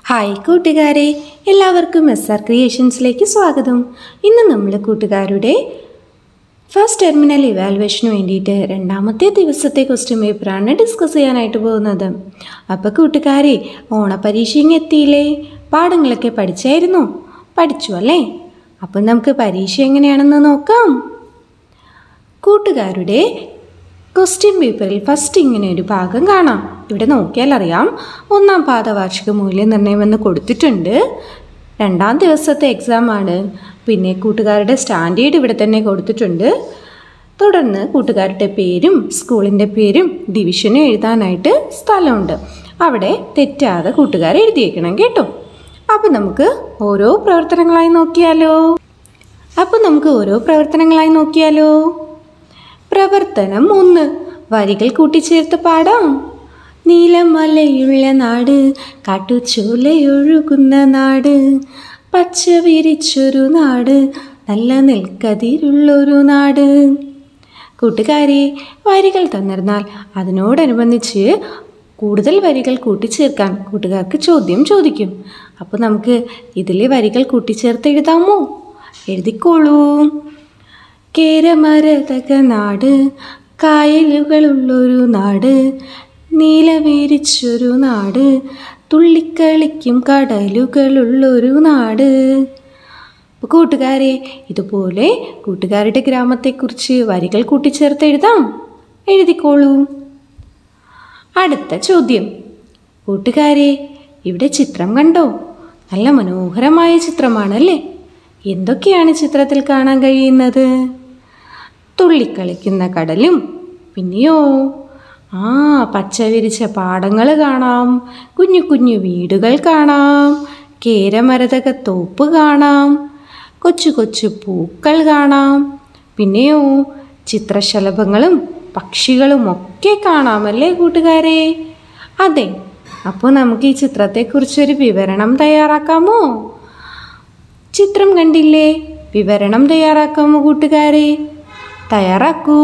hi കൂട്ടുകാരെ എല്ലാവർക്കും S R ക്രിയേഷൻസിലേക്ക് സ്വാഗതം ഇന്ന് നമ്മൾ കൂട്ടുകാരുടെ ഫസ്റ്റ് ടെർമിനൽ ഇവാലുവേഷന് വേണ്ടിയിട്ട് രണ്ടാമത്തെ ദിവസത്തെ ക്വസ്റ്റ്യൻ പേപ്പറാണ് ഡിസ്കസ് ചെയ്യാനായിട്ട് പോകുന്നത് അപ്പോൾ കൂട്ടുകാരെ ഓണപരീക്ഷ ഇങ്ങ് എത്തിയില്ലേ പാഠങ്ങളൊക്കെ പഠിച്ചായിരുന്നോ പഠിച്ചു അല്ലേ അപ്പം നമുക്ക് പരീക്ഷ എങ്ങനെയാണെന്ന് നോക്കാം കൂട്ടുകാരുടെ ക്വസ്റ്റ്യൻ പേപ്പറിൽ ഫസ്റ്റ് ഇങ്ങനെ ഒരു ഭാഗം കാണാം ഇവിടെ നോക്കിയാൽ അറിയാം ഒന്നാം പാദ വാർഷിക മൂല്യനിർണ്ണയം എന്ന് കൊടുത്തിട്ടുണ്ട് രണ്ടാം ദിവസത്തെ എക്സാം ആണ് പിന്നെ കൂട്ടുകാരുടെ സ്റ്റാൻഡേർഡ് ഇവിടെ തന്നെ കൊടുത്തിട്ടുണ്ട് തുടർന്ന് കൂട്ടുകാരുടെ പേരും സ്കൂളിൻ്റെ പേരും ഡിവിഷനും എഴുതാനായിട്ട് സ്ഥലമുണ്ട് അവിടെ തെറ്റാതെ കൂട്ടുകാർ എഴുതിയേക്കണം കേട്ടോ അപ്പോൾ നമുക്ക് ഓരോ പ്രവർത്തനങ്ങളായി നോക്കിയാലോ അപ്പോൾ നമുക്ക് ഓരോ പ്രവർത്തനങ്ങളായി നോക്കിയാലോ പ്രവർത്തനം ഒന്ന് വരികൾ കൂട്ടിച്ചേർത്ത് പാടാം നീലമലയുള്ള നാട് കാട്ടുചോലയൊഴുകുന്ന നാട് പച്ച വിരിച്ചൊരു നാട് നല്ല നെൽക്കതിരുള്ളൊരു നാട് കൂട്ടുകാരെ വരികൾ തന്നിരുന്നാൽ അതിനോടനുബന്ധിച്ച് കൂടുതൽ വരികൾ കൂട്ടിച്ചേർക്കാൻ കൂട്ടുകാർക്ക് ചോദ്യം ചോദിക്കും അപ്പോൾ നമുക്ക് ഇതിലെ വരികൾ കൂട്ടിച്ചേർത്ത് എഴുതാമോ എഴുതിക്കോളൂ കേരമരതക നാട് കായലുകളുള്ളൊരു നാട് നീലവീരിച്ചൊരു നാട് തുള്ളിക്കളിക്കും കടലുകളുള്ളൊരു നാട് അപ്പോൾ കൂട്ടുകാരെ ഇതുപോലെ കൂട്ടുകാരുടെ ഗ്രാമത്തെക്കുറിച്ച് വരികൾ കൂട്ടിച്ചേർത്ത് എഴുതാം എഴുതിക്കോളൂ അടുത്ത ചോദ്യം കൂട്ടുകാരെ ഇവിടെ ചിത്രം കണ്ടോ നല്ല മനോഹരമായ ചിത്രമാണല്ലേ എന്തൊക്കെയാണ് ചിത്രത്തിൽ കാണാൻ കഴിയുന്നത് തുള്ളിക്കളിക്കുന്ന കടലും പിന്നെയോ ആ പച്ച വിരിച്ച പാടങ്ങൾ കാണാം കുഞ്ഞു കുഞ്ഞു വീടുകൾ കാണാം കേരമരതക തോപ്പ് കാണാം കൊച്ചു കൊച്ചു പൂക്കൾ കാണാം പിന്നെയോ ചിത്രശലഭങ്ങളും പക്ഷികളും ഒക്കെ കാണാമല്ലേ കൂട്ടുകാരെ അതെ അപ്പോൾ നമുക്ക് ഈ ചിത്രത്തെക്കുറിച്ചൊരു വിവരണം തയ്യാറാക്കാമോ ചിത്രം കണ്ടില്ലേ വിവരണം തയ്യാറാക്കാമോ കൂട്ടുകാരെ തയ്യാറാക്കൂ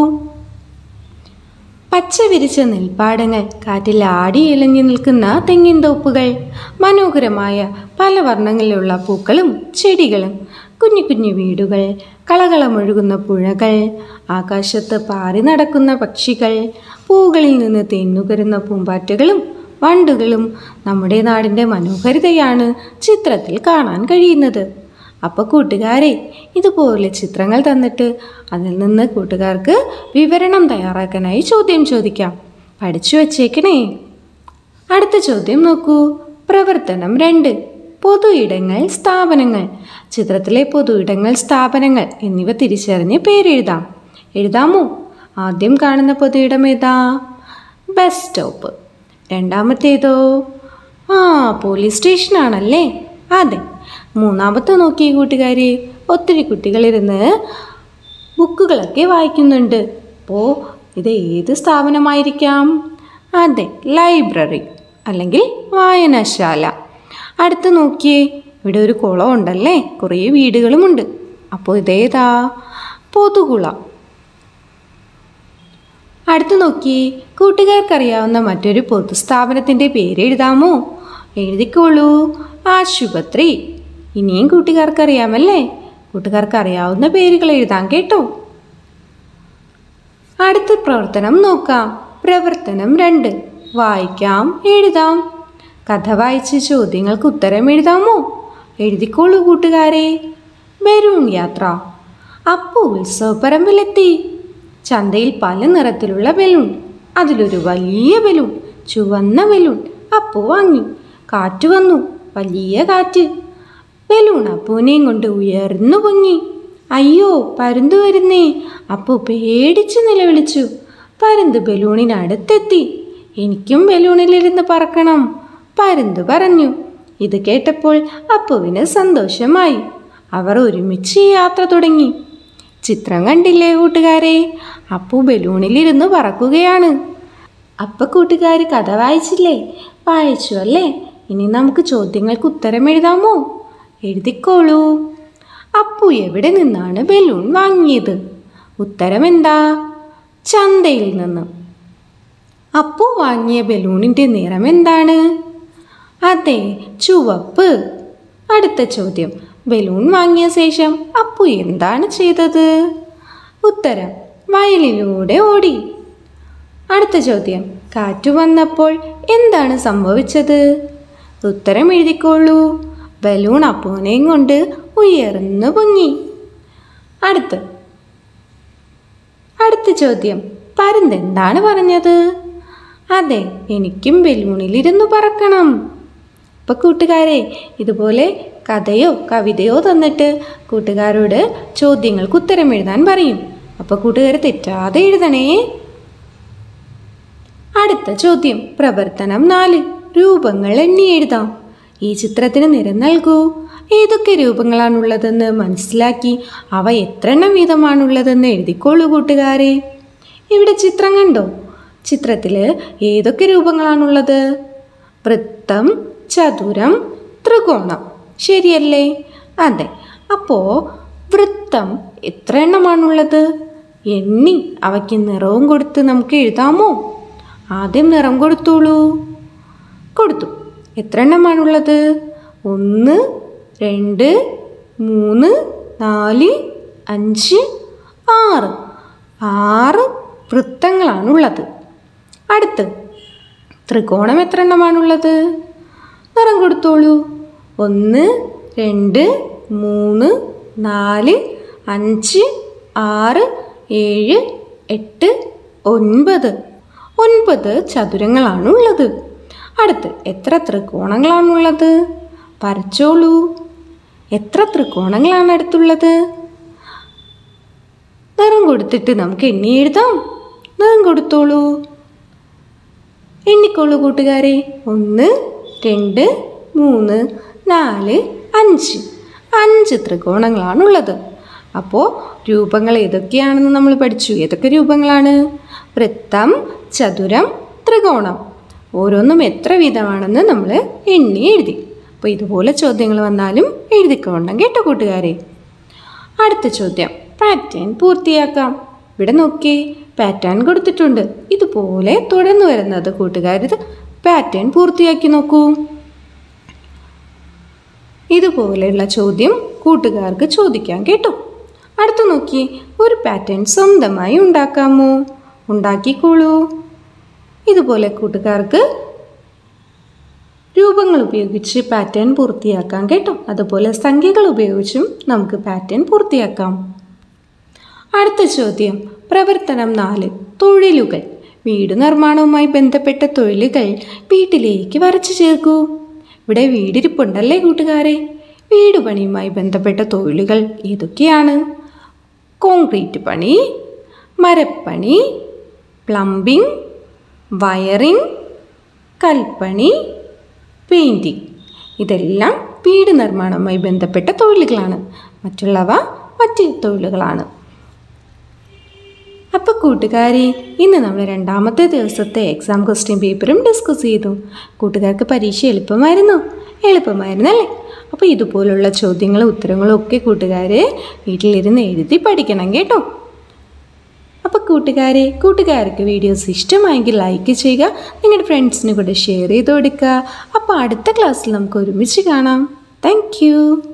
പച്ച വിരിച്ച നെൽപ്പാടങ്ങൾ കാറ്റിൽ ആടി ഇലഞ്ഞു നിൽക്കുന്ന തെങ്ങിൻ തോപ്പുകൾ മനോഹരമായ പല വർണ്ണങ്ങളിലുള്ള പൂക്കളും ചെടികളും കുഞ്ഞു കുഞ്ഞു വീടുകൾ കളകളമൊഴുകുന്ന പുഴകൾ ആകാശത്ത് പാറി നടക്കുന്ന പക്ഷികൾ പൂകളിൽ നിന്ന് തേന്നുകരുന്ന പൂമ്പാറ്റകളും വണ്ടുകളും നമ്മുടെ നാടിൻ്റെ മനോഹരിതയാണ് ചിത്രത്തിൽ കാണാൻ കഴിയുന്നത് അപ്പോൾ കൂട്ടുകാരെ ഇതുപോലെ ചിത്രങ്ങൾ തന്നിട്ട് അതിൽ നിന്ന് കൂട്ടുകാർക്ക് വിവരണം തയ്യാറാക്കാനായി ചോദ്യം ചോദിക്കാം പഠിച്ചു വച്ചേക്കണേ അടുത്ത ചോദ്യം നോക്കൂ പ്രവർത്തനം രണ്ട് പൊതു ഇടങ്ങൾ സ്ഥാപനങ്ങൾ ചിത്രത്തിലെ പൊതു ഇടങ്ങൾ സ്ഥാപനങ്ങൾ എന്നിവ തിരിച്ചറിഞ്ഞ് പേരെഴുതാം എഴുതാമോ ആദ്യം കാണുന്ന പൊതു ഇടം ഏതാ ബസ് സ്റ്റോപ്പ് രണ്ടാമത്തേതോ ആ പോലീസ് സ്റ്റേഷനാണല്ലേ അതെ മൂന്നാമത്തെ നോക്കിയ കൂട്ടുകാരെ ഒത്തിരി കുട്ടികളിരുന്ന് ബുക്കുകളൊക്കെ വായിക്കുന്നുണ്ട് അപ്പോൾ ഇത് ഏത് സ്ഥാപനമായിരിക്കാം അതെ ലൈബ്രറി അല്ലെങ്കിൽ വായനശാല അടുത്ത് നോക്കിയേ ഇവിടെ ഒരു കുളം ഉണ്ടല്ലേ കുറേ വീടുകളുമുണ്ട് അപ്പോൾ ഇതേതാ പൊതുകുളം അടുത്ത് നോക്കി കൂട്ടുകാർക്കറിയാവുന്ന മറ്റൊരു പൊതുസ്ഥാപനത്തിൻ്റെ പേര് എഴുതാമോ എഴുതിക്കോളൂ ആശുപത്രി ഇനിയും കൂട്ടുകാർക്കറിയാമല്ലേ കൂട്ടുകാർക്ക് അറിയാവുന്ന പേരുകൾ എഴുതാം കേട്ടോ അടുത്ത പ്രവർത്തനം നോക്കാം പ്രവർത്തനം രണ്ട് വായിക്കാം എഴുതാം കഥ വായിച്ച് ചോദ്യങ്ങൾക്ക് ഉത്തരം എഴുതാമോ എഴുതിക്കോളൂ കൂട്ടുകാരെ ബലൂൺ യാത്ര അപ്പു ഉത്സവപ്പറമ്പിലെത്തി ചന്തയിൽ പല നിറത്തിലുള്ള ബലൂൺ അതിലൊരു വലിയ ബലൂൺ ചുവന്ന ബലൂൺ അപ്പു വാങ്ങി കാറ്റ് വന്നു വലിയ കാറ്റ് ബലൂൺ അപ്പൂനെയും കൊണ്ട് ഉയർന്നു പൊങ്ങി അയ്യോ പരുന്ത് വരുന്നേ അപ്പു പേടിച്ചു നിലവിളിച്ചു പരുന്ത് ബലൂണിനടുത്തെത്തി എനിക്കും ബലൂണിലിരുന്ന് പറക്കണം പരുന്ത് പറഞ്ഞു ഇത് കേട്ടപ്പോൾ അപ്പുവിന് സന്തോഷമായി അവർ ഒരുമിച്ച് യാത്ര തുടങ്ങി ചിത്രം കണ്ടില്ലേ കൂട്ടുകാരെ അപ്പു ബലൂണിലിരുന്ന് പറക്കുകയാണ് അപ്പ കൂട്ടുകാർ കഥ വായിച്ചില്ലേ വായിച്ചു അല്ലേ ഇനി നമുക്ക് ചോദ്യങ്ങൾക്ക് ഉത്തരം എഴുതാമോ എഴുതിക്കോളൂ അപ്പു എവിടെ നിന്നാണ് ബലൂൺ വാങ്ങിയത് ഉത്തരം എന്താ ചന്തയിൽ നിന്ന് അപ്പു വാങ്ങിയ ബലൂണിൻ്റെ നിറം എന്താണ് അതെ ചുവപ്പ് അടുത്ത ചോദ്യം ബലൂൺ വാങ്ങിയ ശേഷം അപ്പു എന്താണ് ചെയ്തത് ഉത്തരം വയലിലൂടെ ഓടി അടുത്ത ചോദ്യം കാറ്റു വന്നപ്പോൾ എന്താണ് സംഭവിച്ചത് ഉത്തരം എഴുതിക്കോളൂ ബലൂൺ അപ്പൂനെയും കൊണ്ട് ഉയർന്നു പൊങ്ങി അടുത്ത് അടുത്ത ചോദ്യം പരുന്തെന്താണ് പറഞ്ഞത് അതെ എനിക്കും ബലൂണിലിരുന്നു പറക്കണം ഇപ്പൊ കൂട്ടുകാരെ ഇതുപോലെ കഥയോ കവിതയോ തന്നിട്ട് കൂട്ടുകാരോട് ചോദ്യങ്ങൾക്ക് ഉത്തരം എഴുതാൻ പറയും അപ്പൊ കൂട്ടുകാർ തെറ്റാതെ എഴുതണേ അടുത്ത ചോദ്യം പ്രവർത്തനം നാല് രൂപങ്ങൾ എണ്ണി എഴുതാം ഈ ചിത്രത്തിന് നിറം നൽകൂ ഏതൊക്കെ രൂപങ്ങളാണുള്ളതെന്ന് മനസ്സിലാക്കി അവ എത്രണ്ണം വീതമാണുള്ളതെന്ന് എഴുതിക്കോളൂ കൂട്ടുകാരെ ഇവിടെ ചിത്രം കണ്ടോ ചിത്രത്തിൽ ഏതൊക്കെ രൂപങ്ങളാണുള്ളത് വൃത്തം ചതുരം ത്രികോണം ശരിയല്ലേ അതെ അപ്പോൾ വൃത്തം എത്ര എണ്ണമാണുള്ളത് എണ്ണി അവയ്ക്ക് നിറവും കൊടുത്ത് നമുക്ക് എഴുതാമോ ആദ്യം നിറം കൊടുത്തോളൂ കൊടുത്തു എത്ര എണ്ണമാണുള്ളത് ഒന്ന് രണ്ട് മൂന്ന് നാല് അഞ്ച് ആറ് ആറ് വൃത്തങ്ങളാണുള്ളത് അടുത്ത് ത്രികോണം എത്ര എണ്ണമാണുള്ളത് നിറം കൊടുത്തോളൂ ഒന്ന് രണ്ട് മൂന്ന് നാല് അഞ്ച് ആറ് ഏഴ് എട്ട് ഒൻപത് ഒൻപത് ചതുരങ്ങളാണുള്ളത് അടുത്ത് എത്ര ത്രികോണങ്ങളാണുള്ളത് വരച്ചോളൂ എത്ര ത്രികോണങ്ങളാണ് അടുത്തുള്ളത് നിറം കൊടുത്തിട്ട് നമുക്ക് എണ്ണി എഴുതാം നിറം കൊടുത്തോളൂ എണ്ണിക്കോളൂ കൂട്ടുകാരെ ഒന്ന് രണ്ട് മൂന്ന് നാല് അഞ്ച് അഞ്ച് ത്രികോണങ്ങളാണുള്ളത് അപ്പോൾ രൂപങ്ങൾ ഏതൊക്കെയാണെന്ന് നമ്മൾ പഠിച്ചു ഏതൊക്കെ രൂപങ്ങളാണ് വൃത്തം ചതുരം ത്രികോണം ഓരോന്നും എത്ര വീതമാണെന്ന് നമ്മൾ എണ്ണി എഴുതി അപ്പോൾ ഇതുപോലെ ചോദ്യങ്ങൾ വന്നാലും എഴുതിക്കോണം കേട്ടോ കൂട്ടുകാരെ അടുത്ത ചോദ്യം പാറ്റേൺ പൂർത്തിയാക്കാം ഇവിടെ നോക്കി പാറ്റേൺ കൊടുത്തിട്ടുണ്ട് ഇതുപോലെ തുടർന്ന് വരുന്നത് കൂട്ടുകാർ ഇത് പാറ്റേൺ പൂർത്തിയാക്കി നോക്കൂ ഇതുപോലെയുള്ള ചോദ്യം കൂട്ടുകാർക്ക് ചോദിക്കാം കേട്ടോ അടുത്ത് നോക്കി ഒരു പാറ്റേൺ സ്വന്തമായി ഉണ്ടാക്കാമോ ഉണ്ടാക്കിക്കോളൂ ഇതുപോലെ കൂട്ടുകാർക്ക് രൂപങ്ങൾ ഉപയോഗിച്ച് പാറ്റേൺ പൂർത്തിയാക്കാം കേട്ടോ അതുപോലെ സംഖ്യകൾ ഉപയോഗിച്ചും നമുക്ക് പാറ്റേൺ പൂർത്തിയാക്കാം അടുത്ത ചോദ്യം പ്രവർത്തനം നാല് തൊഴിലുകൾ വീട് നിർമ്മാണവുമായി ബന്ധപ്പെട്ട തൊഴിലുകൾ വീട്ടിലേക്ക് വരച്ചു ചേർക്കൂ ഇവിടെ വീടിരിപ്പുണ്ടല്ലേ കൂട്ടുകാരെ വീട് പണിയുമായി ബന്ധപ്പെട്ട തൊഴിലുകൾ ഏതൊക്കെയാണ് കോൺക്രീറ്റ് പണി മരപ്പണി പ്ലംബിംഗ് വയറിംഗ് കൽപ്പണി പെയിൻറ്റിങ് ഇതെല്ലാം വീട് നിർമ്മാണവുമായി ബന്ധപ്പെട്ട തൊഴിലുകളാണ് മറ്റുള്ളവ മറ്റ് തൊഴിലുകളാണ് അപ്പോൾ കൂട്ടുകാരി ഇന്ന് നമ്മൾ രണ്ടാമത്തെ ദിവസത്തെ എക്സാം ക്വസ്റ്റ്യൻ പേപ്പറും ഡിസ്കസ് ചെയ്തു കൂട്ടുകാർക്ക് പരീക്ഷ എളുപ്പമായിരുന്നു എളുപ്പമായിരുന്നല്ലേ അപ്പോൾ ഇതുപോലുള്ള ചോദ്യങ്ങളും ഉത്തരങ്ങളും ഒക്കെ കൂട്ടുകാർ വീട്ടിലിരുന്ന് എഴുതി പഠിക്കണം കേട്ടോ അപ്പോൾ കൂട്ടുകാരെ കൂട്ടുകാർക്ക് വീഡിയോസ് ഇഷ്ടമായെങ്കിൽ ലൈക്ക് ചെയ്യുക നിങ്ങളുടെ ഫ്രണ്ട്സിന് കൂടെ ഷെയർ ചെയ്ത് കൊടുക്കുക അപ്പോൾ അടുത്ത ക്ലാസ്സിൽ നമുക്ക് ഒരുമിച്ച് കാണാം താങ്ക്